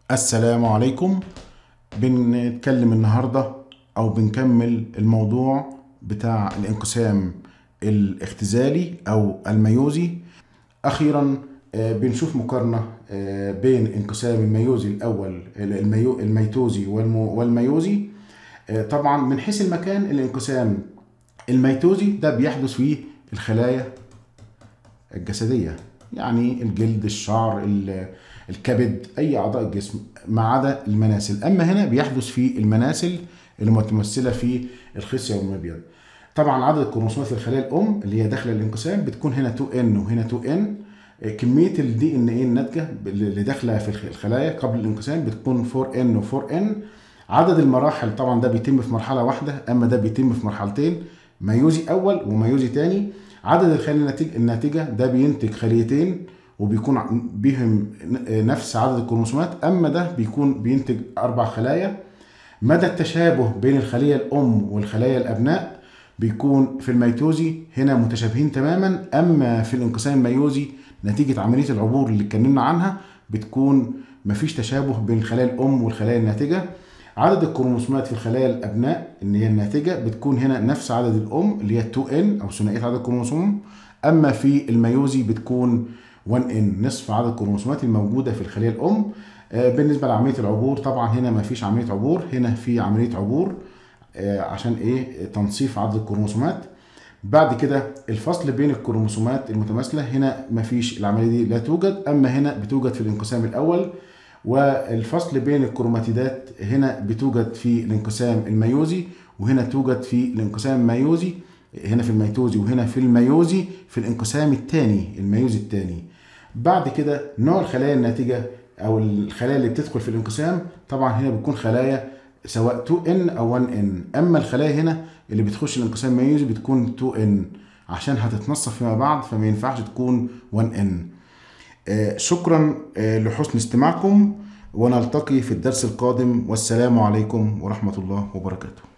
السلام عليكم بنتكلم النهاردة أو بنكمل الموضوع بتاع الانقسام الاختزالي أو الميوزي أخيرا آه، بنشوف مقارنة آه، بين انقسام الميوزي الأول الميو الميتوزي والمو- والميوزي آه، طبعا من حيث المكان الانقسام الميتوزي ده بيحدث في الخلايا الجسدية يعني الجلد الشعر ال- الكبد أي أعضاء الجسم ما عدا المناسل أما هنا بيحدث في المناسل اللي متمثلة في الخصية والمبيض طبعا عدد الكروموسومات في الخلايا الأم اللي هي داخلة الانقسام بتكون هنا 2N وهنا 2N كمية الدي ان ايه الناتجة اللي داخلة في الخ- الخلايا قبل الانقسام بتكون 4N و 4N عدد المراحل طبعا ده بيتم في مرحلة واحدة أما ده بيتم في مرحلتين ميوزي أول وميوزي تاني عدد الخلايا الناتج- الناتجة ده بينتج خليتين وبيكون ع- بيهم ن- نفس عدد الكروموسومات أما ده بيكون بينتج أربع خلايا مدى التشابه بين الخلية الأم والخلايا الأبناء بيكون في الميتوزي هنا متشابهين تماما أما في الانقسام الميوزي نتيجة عملية العبور اللي اتكلمنا عنها بتكون مفيش تشابه بين الخلايا الأم والخلايا الناتجة عدد الكروموسومات في الخلايا الأبناء اللي هي الناتجة بتكون هنا نفس عدد الأم اللي هي 2N أو ثنائية عدد الكروموسوم أما في الميوزي بتكون 1N نصف عدد الكروموسومات الموجودة في الخلية الأم آه، بالنسبة لعملية العبور طبعا هنا ما فيش عملية عبور هنا في عملية عبور آه، عشان ايه تنصيف عدد الكروموسومات بعد كده الفصل بين الكروموسومات المتماثلة هنا ما فيش العملية دي لا توجد أما هنا بتوجد في الانقسام الأول والفصل بين الكروماتيدات هنا بتوجد في الانقسام الميوزي وهنا توجد في الانقسام الميوزي هنا في الميتوزي وهنا في الميوزي في الانقسام الثاني الميوزي الثاني بعد كده نوع الخلايا الناتجة أو الخلايا اللي بتدخل في الانقسام طبعا هنا بتكون خلايا سواء 2N أو 1N أما الخلايا هنا اللي بتخش الانقسام الميوزي بتكون 2N عشان هتتنصف فيما بعد فما ينفعش تكون 1N آه، شكرا آه، لحسن استماعكم ونلتقي في الدرس القادم والسلام عليكم ورحمة الله وبركاته